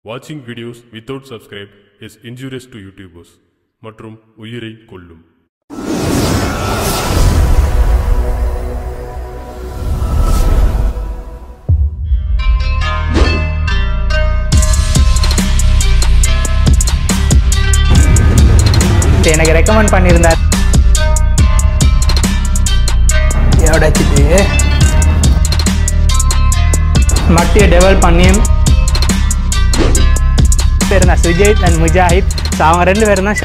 Watching videos without subscribe is injurious to YouTubers மற்றும் உயிரை கொல்லும் எனக்கு ரெக்கமெண்ட் பண்ணியிருந்தார் உடைச்சிட்டு மட்டியை டெவலப் பண்ணி பேர் தான் சுஜித் அண்ட் முஜாஹித் ஸோ அவங்க ரெண்டு பேரும் தான்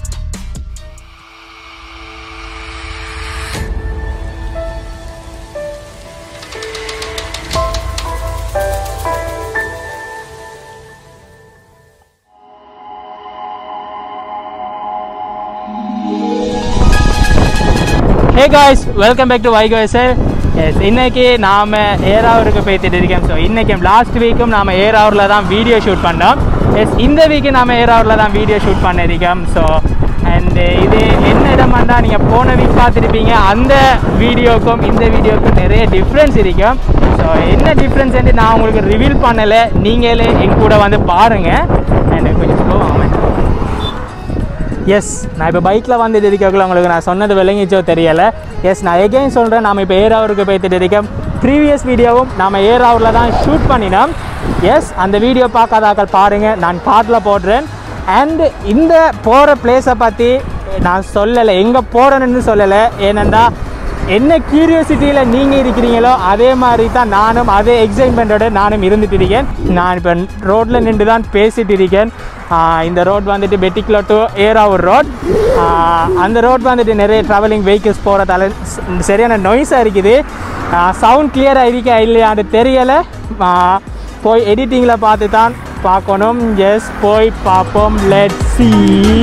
hey guys welcome back to Vaiko sir yes இன்னைக்கு நாம் ஏராவூருக்கு போய்த்துட்டு இருக்கோம் ஸோ இன்றைக்கி லாஸ்ட் வீக்கும் நாம் ஏராவூரில் தான் வீடியோ ஷூட் பண்ணோம் எஸ் இந்த வீக்கு நாம் ஏராவூரில் தான் வீடியோ ஷூட் பண்ணியிருக்கோம் ஸோ அண்டு இது என்ன இடமாண்டா நீங்கள் போன வீக் பார்த்துருப்பீங்க அந்த வீடியோக்கும் இந்த வீடியோக்கும் நிறைய டிஃப்ரென்ஸ் இருக்கும் ஸோ என்ன டிஃப்ரென்ஸ் நான் உங்களுக்கு ரிவீல் பண்ணலை நீங்களே எங்க கூட வந்து பாருங்கள் அண்ட் கொஞ்சம் ஸ்லோ ஆமாம் எஸ் நான் இப்போ பைக்கில் வந்துட்டு இருக்கக்குள்ள உங்களுக்கு நான் சொன்னது விளங்கிச்சோ தெரியலை எஸ் நான் எகைன் சொல்கிறேன் நாம் இப்போ ஏராவூருக்கு போய்த்துட்டு இருக்கோம் ப்ரீவியஸ் வீடியோவும் நாம் ஏராவூரில் தான் ஷூட் பண்ணினோம் எஸ் அந்த வீடியோ பார்க்காதாக்கள் பாருங்கள் நான் கார்டில் போடுறேன் அண்டு இந்த போகிற பிளேஸை பற்றி நான் சொல்லலை எங்கே போகிறேன்னு சொல்லலை ஏனெண்டா என்ன கியூரியோசிட்டியில் நீங்கள் இருக்கிறீங்களோ அதே மாதிரி தான் நானும் அதே எக்ஸைட்மெண்ட்டோட நானும் இருந்துட்டு இருக்கேன் நான் இப்போ ரோட்டில் நின்று தான் பேசிட்டு இருக்கேன் ஆஹ் இந்த ரோட் வந்துட்டு பெட்டிக்குலோ டு ஏராவூர் ரோட் அந்த ரோட் வந்துட்டு நிறைய ட்ராவலிங் வெஹிக்கிள்ஸ் போகிறதால சரியான நொய்ஸாக இருக்குது சவுண்ட் கிளியராக இருக்கா இல்லையான்னு தெரியலை ஆஹ் போய் எடிட்டிங்கில் பார்த்து தான் பார்க்கணும் எஸ் போய் பார்ப்போம் let see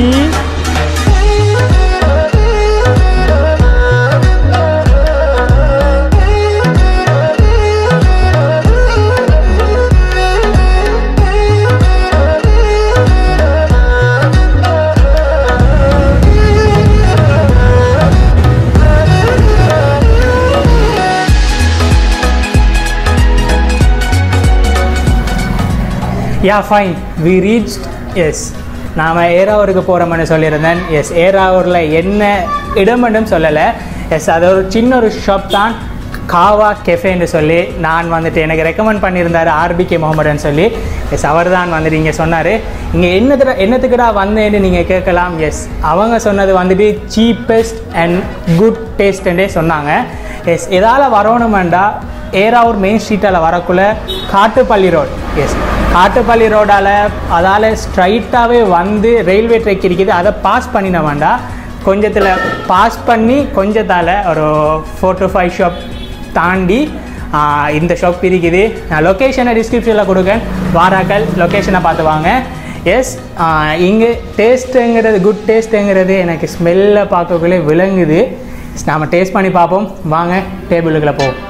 ya fine we reach yes நாம் ஏராவூருக்கு போகிறோம்னு சொல்லியிருந்தேன் எஸ் ஏராவூரில் என்ன இடம்னு சொல்லலை எஸ் அது ஒரு சின்ன ஒரு ஷாப் தான் காவா கெஃபேன்னு சொல்லி நான் வந்துட்டு எனக்கு ரெக்கமெண்ட் பண்ணியிருந்தார் ஆர்பிகே முகமதுன்னு சொல்லி எஸ் அவர் தான் வந்துட்டு இங்கே சொன்னார் இங்கே என்னத்துல என்னத்துக்குடா வந்தேன்னு நீங்கள் கேட்கலாம் எஸ் அவங்க சொன்னது வந்துட்டு சீப்பஸ்ட் அண்ட் குட் டேஸ்ட்டுன்றே சொன்னாங்க எஸ் எதால் வரணுமெண்டா ஏராவூர் மெயின் ஸ்ட்ரீட்டில் வரக்குள்ள காட்டுப்பள்ளி ரோட் எஸ் காட்டுப்பள்ளி ரோடால் அதால் ஸ்ட்ரைட்டாகவே வந்து ரயில்வே ட்ரெக் இருக்குது அதை பாஸ் பண்ணின வேண்டாம் கொஞ்சத்தில் பாஸ் பண்ணி கொஞ்சத்தால் ஒரு ஃபோர் டு ஃபைவ் ஷாப் தாண்டி ஆஹ், இந்த ஷாப் இருக்குது நான் லொக்கேஷனை டிஸ்கிரிப்ஷனில் கொடுக்கேன் வாராக்கள் லொக்கேஷனை பார்த்து வாங்க எஸ் இங்கே டேஸ்ட்டுங்கிறது குட் டேஸ்ட்டுங்கிறது எனக்கு ஸ்மெல்லை பார்க்கக்குள்ளே விளங்குது நாம் டேஸ்ட் பண்ணி பார்ப்போம் வாங்க டேபிளுக்குள்ளே போவோம்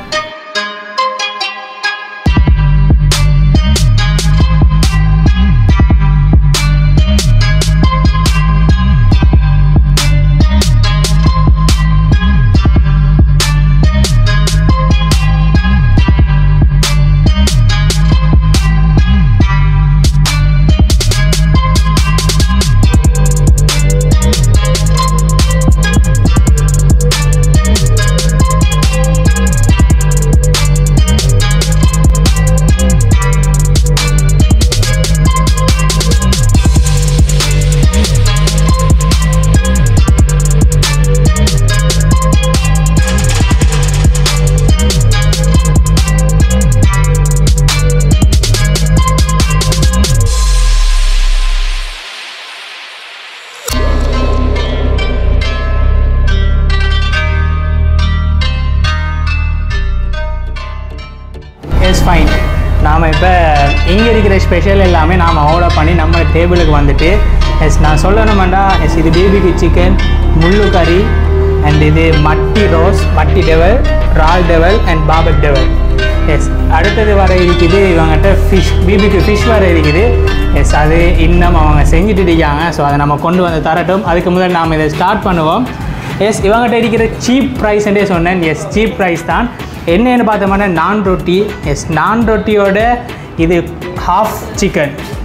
எஸ் ஃபைன் நாம் இப்போ இங்கே இருக்கிற ஸ்பெஷல் எல்லாமே நாம் ஆர்டர் பண்ணி நம்ம டேபிளுக்கு வந்துட்டு எஸ் நான் சொல்லணுமெண்டா எஸ் இது பேபிக்கு சிக்கன் முள்ளு கறி அண்ட் இது மட்டி ரோஸ் மட்டி டெவல் ரால் டெவல் அண்ட் பாபட் டெவல் எஸ் அடுத்தது வர இருக்குது இவங்ககிட்ட ஃபிஷ் பிபிக்கு ஃபிஷ் வர இருக்குது எஸ் அது இன்னும் அவங்க செஞ்சுட்டு இருக்காங்க ஸோ அதை நம்ம கொண்டு வந்து தரட்டும் அதுக்கு முதல் நாம் இதை ஸ்டார்ட் பண்ணுவோம் எஸ் இவங்ககிட்ட இருக்கிற சீப் ப்ரைஸ்ன்றே சொன்னேன் எஸ் சீப் ப்ரைஸ் தான் என்னன்னு பார்த்தோம்னா நான் ரொட்டி எஸ் நான் ரொட்டியோட இது ஹாஃப் சிக்கன்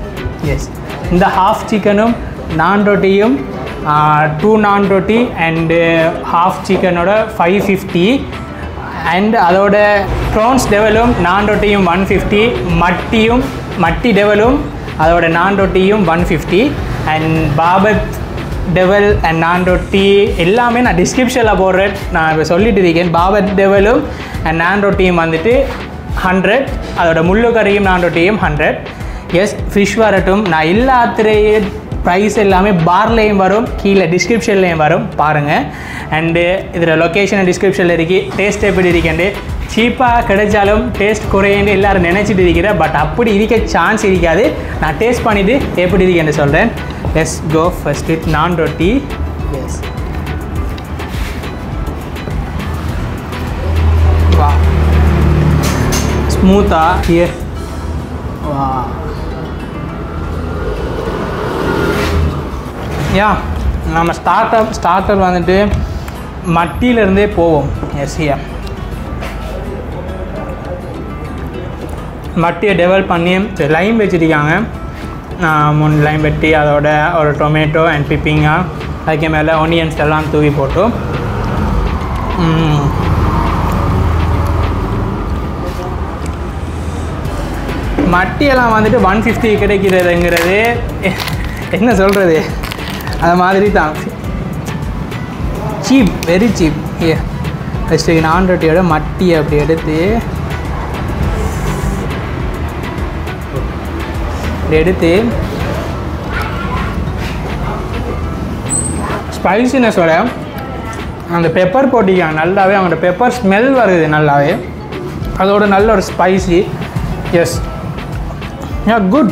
எஸ் இந்த ஹாஃப் சிக்கனும் நான் ரொட்டியும் two naan roti and half சிக்கனோட ஃபைவ் ஃபிஃப்டி அண்ட் அதோட ப்ரான்ஸ் டெவலும் நான் ரொட்டியும் ஒன் ஃபிஃப்டி மட்டியும் மட்டி டெவலும் அதோட நான் ரொட்டியும் ஒன் ஃபிஃப்டி அண்ட் பாபத் டெவல் அண்ட் நான் ரொட்டி எல்லாமே நான் டிஸ்கிரிப்ஷனில் போடுறேன் நான் இப்போ சொல்லிட்டு இருக்கேன் பாபத் டெவலும் அண்ட் நான் ரொட்டியும் வந்துட்டு ஹண்ட்ரட் அதோட முள்ளு கறியும் நான் ரொட்டியும் ஹண்ட்ரட் எஸ் ஃபிஷ் வரட்டும் நான் எல்லாத்துலேயே ப்ரைஸ் எல்லாமே பார்லேயும் வரும் கீழே டிஸ்கிரிப்ஷன்லேயும் வரும் பாருங்கள் அண்டு இதில் லொக்கேஷன் டிஸ்கிரிப்ஷனில் இருக்கு டேஸ்ட் எப்படி இருக்கேன்ட்டு சீப்பாக கிடைச்சாலும் டேஸ்ட் குறையுன்னு எல்லாரும் நினச்சிட்டு இருக்கிறேன் பட் அப்படி இருக்க சான்ஸ் இருக்காது நான் டேஸ்ட் பண்ணிவிட்டு எப்படி இருக்கேன்னு சொல்கிறேன் S go first with naan ரொட்டி எஸ் வா ஸ்மூத்தா ஹியர் வா யா நம்ம ஸ்டார்ட் அப் ஸ்டார்டர் வந்துட்டு மட்டியிலேருந்தே போவோம் எஸ் யா மட்டியை டெவலப் பண்ணி லைம் வச்சுருக்காங்க மூணு லைம் வெட்டி அதோட ஒரு டொமேட்டோ அண்ட் பிப்பிங்கா அதுக்கு மேலே ஒனியன்ஸ் எல்லாம் தூவி போட்டு ம். மட்டியெல்லாம் வந்துட்டு ஒன் ஃபிஃப்டி கிடைக்கிறதுங்கிறது என்ன சொல்கிறது அது மாதிரி தான் cheap very cheap a first naan ரொட்டியோட மட்டி அப்படி எடுத்து இப்படி எடுத்து ஸ்பைசினஸோட அந்த பெப்பர் போட்டிக்காங்க நல்லாவே அவங்களோட பெப்பர் ஸ்மெல் வருது நல்லாவே அதோட நல்ல ஒரு spicy yes ya good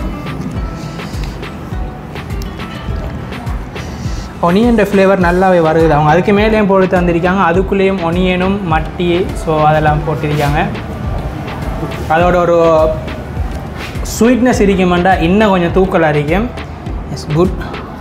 onion flavour நல்லாவே வருது அவங்க அதுக்கு மேலேயும் போட்டு தந்திருக்காங்க அதுக்குள்ளேயும் ஒனியனும் மட்டி ஸோ அதெல்லாம் போட்டிருக்காங்க அதோட ஒரு ஸ்வீட்னஸ் இருக்குமெண்டா இன்னும் கொஞ்சம் தூக்கலாக இருக்கும் இட்ஸ் குட்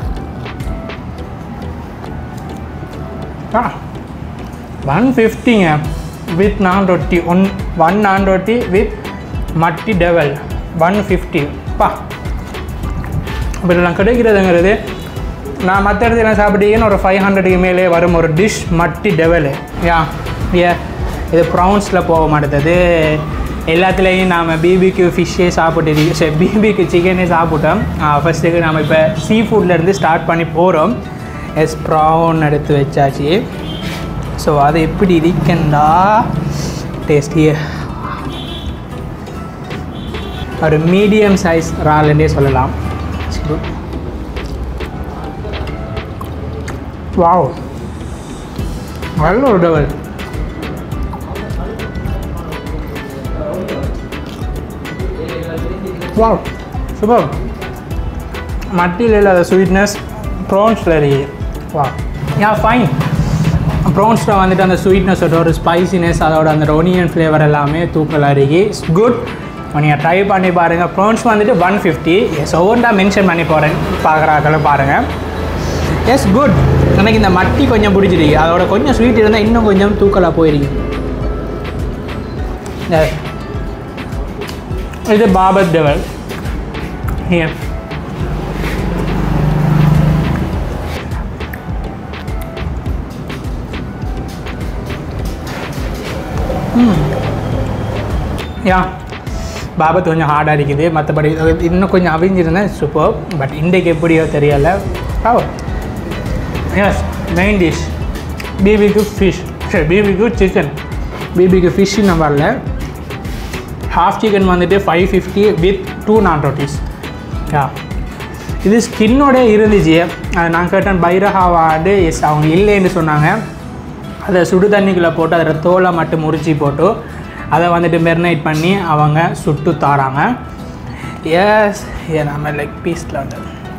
ஆ ஒன் ஃபிஃப்டிங்க with naan roti one one நான் ரொட்டி வித் மட்டி டெவல் ஒன் ஃபிஃப்டி பா இப்படிலாம் கிடைக்கிறதுங்கிறது நான் மற்ற இடத்துல சாப்பிட்டீங்கன்னு ஒரு ஃபைவ் ஹண்ட்ரடுக்கு மேலே வரும் ஒரு டிஷ் மட்டி டெவலு யா ஏ இது ப்ரௌன்ஸில் போக மாட்டேது எல்லாத்துலேயும் நாம் பிபிக்யூ ஃபிஷ்ஷே சாப்பிட்டு சரி பிபிக்யூ சிக்கனே சாப்பிட்டோம் ஃபஸ்ட்டுக்கு நாம் இப்போ சீ ஃபுட்லேருந்து ஸ்டார்ட் பண்ணி போகிறோம் எஸ் ப்ரௌன் எடுத்து வச்சாச்சு ஸோ அது எப்படி இருக்கண்டா டேஸ்டி ஒரு மீடியம் சைஸ் இறால்னே சொல்லலாம் வாவ் நல்ல ஒரு டபுள் வாவ் சூப்பர் மட்டியில் இல்லாத ஸ்வீட்னஸ் ப்ரான்ஸில் இருக்கு வா யா ஃபைன் ப்ரான்ஸில் வந்துட்டு அந்த ஸ்வீட்னஸோட ஒரு ஸ்பைசினஸ் அதோட அந்த ஒனியன் ஃப்ளேவர் எல்லாமே தூக்கலாக இருக்கு இட்ஸ் குட் நீங்கள் ட்ரை பண்ணி பாருங்கள் ப்ரான்ஸ் வந்துட்டு ஒன் ஃபிஃப்டி எஸ் ஒவ்வொன்றா மென்ஷன் பண்ணி போகிறேன் பார்க்குறாக்களும் பாருங்கள் எஸ் குட் எனக்கு இந்த மட்டி கொஞ்சம் பிடிச்சிருக்கு அதோட கொஞ்சம் ஸ்வீட் இருந்தால் இன்னும் கொஞ்சம் தூக்கலாக போயிருக்கு Yes. இது பாபத் டெவல் Here. யா பாபத் கொஞ்சம் ஹார்டாக இருக்குது மற்றபடி இன்னும் கொஞ்சம் அவிஞ்சிருந்தேன் சூப்பர் பட் இன்றைக்கு எப்படியோ தெரியலை oh yes main dish BBQ fish சரி பிபிக்கு சிக்கன் பிபிக்கு ஃபிஷ் நம்ம வரல ஹாஃப் சிக்கன் வந்துட்டு five fifty with two naan rotis யா இது ஸ்கின்னோட இருந்துச்சு அது நான் கேட்டேன் பைரஹாவாடு எஸ் அவங்க இல்லைன்னு சொன்னாங்க அதை சுடு தண்ணிக்குள்ளே போட்டு அதில் தோலை மட்டும் முறிச்சி போட்டு அதை வந்துட்டு மெரினேட் பண்ணி அவங்க சுட்டு தாராங்க எஸ் ஏ நம்ம லெக் பீஸில் வந்து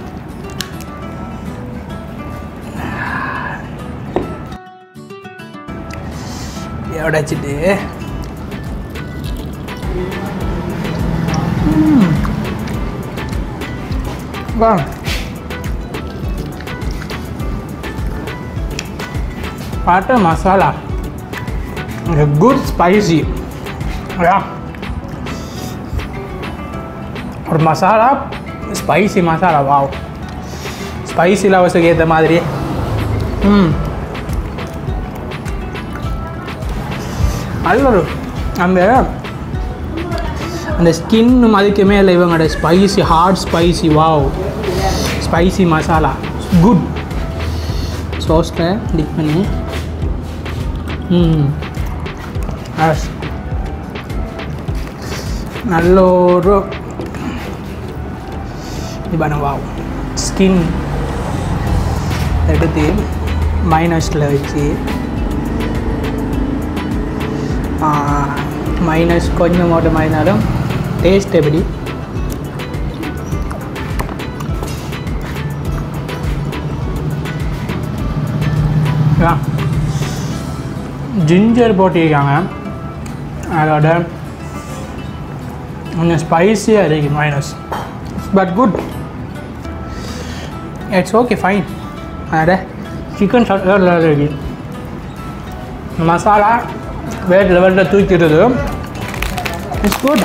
உடைச்சிட்டு வா பாட்ட மசாலா குட் ஸ்பைசி ஒரு masala spicy masala wow spicy லவர்ஸுக்கு ஏற்ற மாதிரி ம் நல்ல ஒரு அந்த அந்த ஸ்கின்னும் அதுக்குமே இல்லை இவங்களோட spicy hot spicy wow spicy masala good சோஸில் டிப் பண்ணி ம் ஆஸ் நல்ல ஒரு இப்போ வாவ் ஸ்கின் எடுத்து மைனஸில் வச்சு மைனஸ் கொஞ்சம் மட்டும் மைனாலும் டேஸ்ட் எப்படி ஜிஞ்சர் போட்டிருக்காங்க அதோட கொஞ்சம் ஸ்பைஸியாக இருக்கு minus but good it's okay fine அதோட சிக்கன் சாப்பிட்டு இருக்கு மசாலா வேறு லெவலில் தூக்கிடுது இட்ஸ் குட்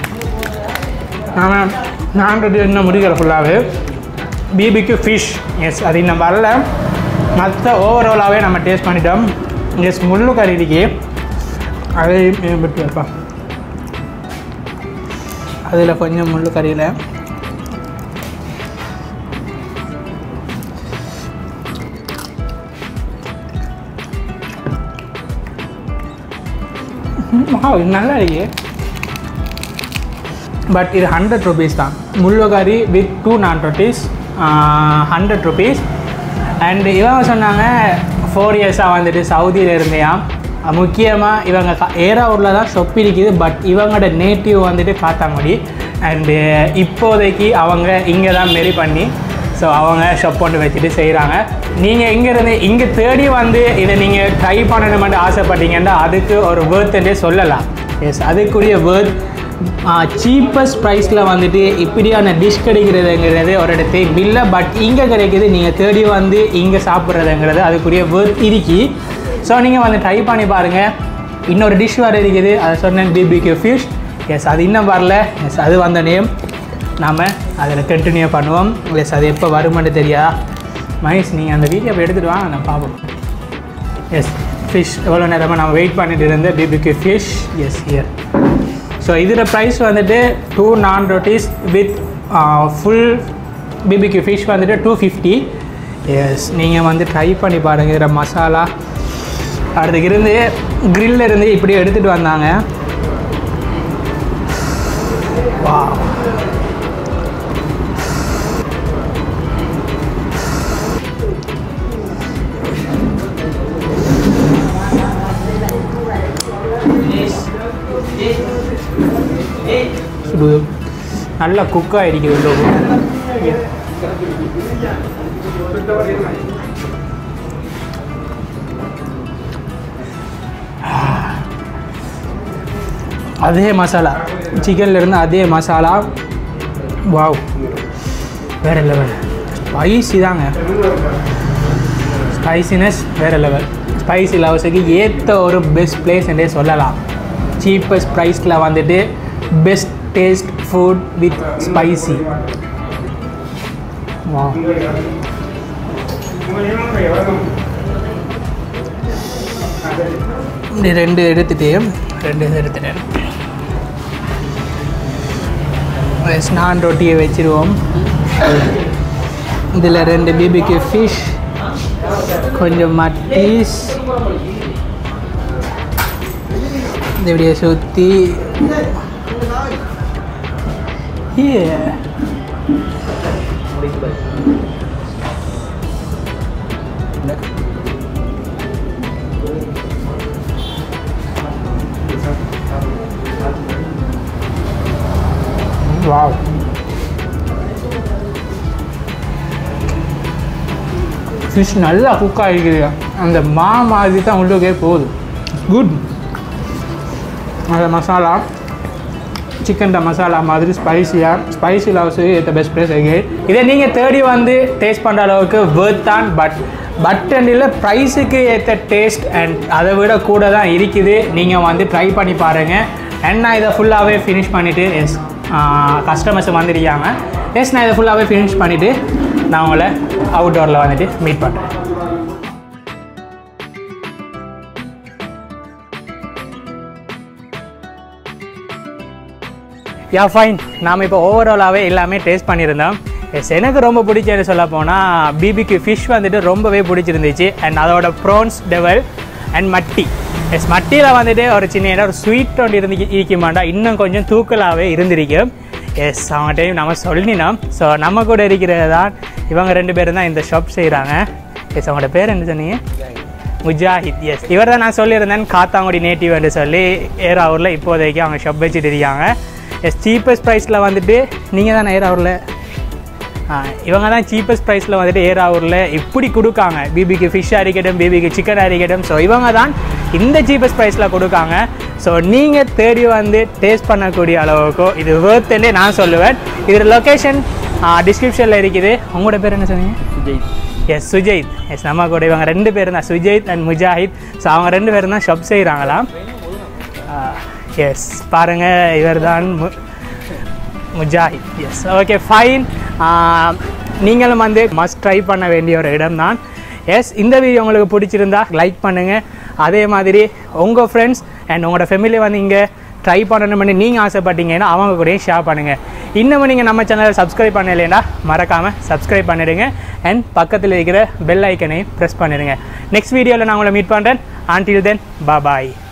நான் நான் இன்னும் முடிக்கிற ஃபுல்லாகவே பிபிக்கு ஃபிஷ் எஸ் அது இன்னும் வரல மற்ற ஓவராலாகவே நம்ம டேஸ்ட் பண்ணிட்டோம் எஸ் முள்ளு கறி இருக்கு அதை விட்டு வைப்பா அதில் கொஞ்சம் முள்ளு கறியில் இது நல்லா இருக்கு பட் இது ஹண்ட்ரட் ருபீஸ் தான் முள்ளு கறி with two naan rotis hundred rupees and இவங்க சொன்னாங்க ஃபோர் இயர்ஸாக வந்துட்டு சவுதியில் இருந்தையாம் முக்கியமாக இவங்க ஏராவூரில் தான் ஷொப் இருக்குது பட் இவங்களோட நேட்டிவ் வந்துட்டு காத்தாங்குடி அண்டு இப்போதைக்கு அவங்க இங்கே தான் மெரி பண்ணி ஸோ அவங்க ஷொப் ஒன்று வச்சுட்டு செய்கிறாங்க நீங்கள் இங்கேருந்து இங்கே தேடி வந்து இதை நீங்கள் ட்ரை பண்ணணுமென்று ஆசைப்பட்டீங்கன்னா அதுக்கு ஒரு வேர்த்துன்றே சொல்லலாம் எஸ் அதுக்குரிய வேர்த் சீப்பஸ்ட் ப்ரைஸில் வந்துட்டு இப்படியான டிஷ் கிடைக்கிறதுங்கிறது ஒரு இடத்து இல்லை பட் இங்கே கிடைக்குது நீங்கள் தேடி வந்து இங்கே சாப்பிட்றதுங்கிறது அதுக்குரிய வேர்த் இருக்கி ஸோ நீங்கள் வந்து ட்ரை பண்ணி பாருங்கள் இன்னொரு டிஷ் வர இருக்குது அதை சொன்னேன் பிபிக்யூ ஃபிஷ் எஸ் அது இன்னும் வரல எஸ் அது வந்த நேம் நாம் அதில் கண்டினியூ பண்ணுவோம் எஸ் அது எப்போ வருமானு தெரியாதா மகேஷ் நீங்கள் அந்த வீடியோ எடுத்துகிட்டு வாங்க நான் பார்ப்போம் எஸ் ஃபிஷ் எவ்வளோ நேரமாக நம்ம வெயிட் பண்ணிட்டு இருந்த BBQ fish yes here so இதில் ப்ரைஸ் வந்துட்டு two naan rotis with full BBQ fish வந்துட்டு டூ ஃபிஃப்டி எஸ் நீங்கள் வந்து ட்ரை பண்ணி பாருங்கள் இதில் மசாலா அடுத்துக்கு இருந்து grill இருந்து இப்படி எடுத்துகிட்டு வந்தாங்க வா சுடு நல்லா குக் ஆகிருக்குது உள்ள அதே மசாலா சிக்கன்ல இருந்து அதே மசாலா வாவ் வேற லெவல் ஸ்பைசி தாங்க ஸ்பைசினஸ் வேற லெவல் ஸ்பைசி லவர்ஸுக்கு ஏற்ற ஒரு பெஸ்ட் பிளேஸ் என்றே சொல்லலாம் சீப்பஸ்ட் ப்ரைஸில் வந்துட்டு best taste food with spicy வா இப்படி ரெண்டு எடுத்துட்டு ரெண்டு இது எடுத்துட்டேன் எஸ், நான் ரொட்டியை வச்சிருவோம் இதில் ரெண்டு பிபிக்கு ஃபிஷ் கொஞ்சம் மட்டீஸ் இது இப்படியே சுற்றி வாவ் ஃபிஷ் நல்லா குக் ஆகிருக்குது அந்த மா மாதிரி தான் உள்ளுக்கே போகுது குட் அந்த மசாலா சிக்கன் மசாலா மாதிரி ஸ்பைசியாக ஸ்பைசி லவ்ஸு ஏற்ற பெஸ்ட் ப்ளேஸ் இருக்கு இதை நீங்கள் தேடி வந்து டேஸ்ட் பண்ணுற அளவுக்கு வேர்த் தான் பட் பட் அண்ட் இல்லை ப்ரைஸுக்கு ஏற்ற டேஸ்ட் அண்ட் அதை விட கூட தான் இருக்குது நீங்கள் வந்து ட்ரை பண்ணி பாருங்கள் அண்ட் நான் இதை ஃபுல்லாகவே ஃபினிஷ் பண்ணிவிட்டு எஸ் கஸ்டமர்ஸ் வந்துருக்காங்க எஸ் நான் இதை ஃபுல்லாகவே ஃபினிஷ் பண்ணிவிட்டு நான் உங்களை அவுட்டோரில் வந்துட்டு மீட் பண்ணுறேன் யா ஃபைன் நாம் இப்போ ஓவராலாகவே எல்லாமே டேஸ்ட் பண்ணியிருந்தோம் எஸ் எனக்கு ரொம்ப பிடிச்சது சொல்ல போனால் பிபிக்கு ஃபிஷ் வந்துட்டு ரொம்பவே பிடிச்சிருந்துச்சு அண்ட் அதோட ப்ரோன்ஸ் டெவல் அண்ட் மட்டி எஸ் மட்டியில் வந்துட்டு ஒரு சின்ன இடம் ஒரு ஸ்வீட் ஒன்று இருந்து இருக்க இன்னும் கொஞ்சம் தூக்கலாகவே இருந்திருக்கும் எஸ் அவங்க டைம் நம்ம சொல்லினோம் ஸோ நம்ம கூட இருக்கிறது தான் இவங்க ரெண்டு பேரும் தான் இந்த ஷாப் செய்கிறாங்க எஸ் அவங்களோட பேர் என்ன சொன்னீங்க முஜாஹித் எஸ் இவர் தான் நான் சொல்லியிருந்தேன் காத்தாங்குடி நேட்டிவ் என்று சொல்லி ஏராவூரில் இப்போதைக்கு அவங்க ஷாப் வச்சுட்டு இருக்காங்க எஸ் சீப்பஸ்ட் ப்ரைஸில் வந்துட்டு நீங்கள் தான் ஏராவூரில் இவங்க தான் சீப்பஸ்ட் ப்ரைஸில் வந்துட்டு ஏராவூரில் இப்படி கொடுக்காங்க பிபிக்கு ஃபிஷ் அரிக்கட்டும் பிபிக்கு சிக்கன் அரிக்கட்டும் ஸோ இவங்க தான் இந்த சீப்பஸ்ட் ப்ரைஸில் கொடுக்காங்க ஸோ நீங்கள் தேடி வந்து டேஸ்ட் பண்ணக்கூடிய அளவுக்கு இது வேர்த்துன்னே நான் சொல்லுவேன் இதில் லொக்கேஷன் டிஸ்கிரிப்ஷனில் இருக்குது உங்களோட பேர் என்ன சொன்னீங்க எஸ் சுஜைத் எஸ் நம்ம கூட இவங்க ரெண்டு பேரும் தான் சுஜைத் அண்ட் முஜாஹித் ஸோ அவங்க ரெண்டு பேரும் தான் ஷாப் செய்கிறாங்களாம் எஸ் பாருங்கள் இவர் தான் மு முஜாஹித் எஸ் ஓகே ஃபைன் நீங்களும் வந்து மஸ்ட் ட்ரை பண்ண வேண்டிய ஒரு இடம் தான் எஸ் இந்த வீடியோ உங்களுக்கு பிடிச்சிருந்தா லைக் பண்ணுங்கள் அதே மாதிரி உங்கள் ஃப்ரெண்ட்ஸ் அண்ட் உங்களோட ஃபேமிலி வந்து இங்கே ட்ரை பண்ணணும்னு நீங்கள் ஆசைப்பட்டீங்கன்னா அவங்க கூடயும் ஷேர் பண்ணுங்கள் இன்னமும் நீங்கள் நம்ம சேனலை சப்ஸ்கிரைப் பண்ணலைன்னா மறக்காமல் சப்ஸ்கிரைப் பண்ணிடுங்க அண்ட் பக்கத்தில் இருக்கிற பெல் ஐக்கனையும் ப்ரெஸ் பண்ணிடுங்க நெக்ஸ்ட் வீடியோவில் நான் உங்களை மீட் பண்ணுறேன் until தென் bye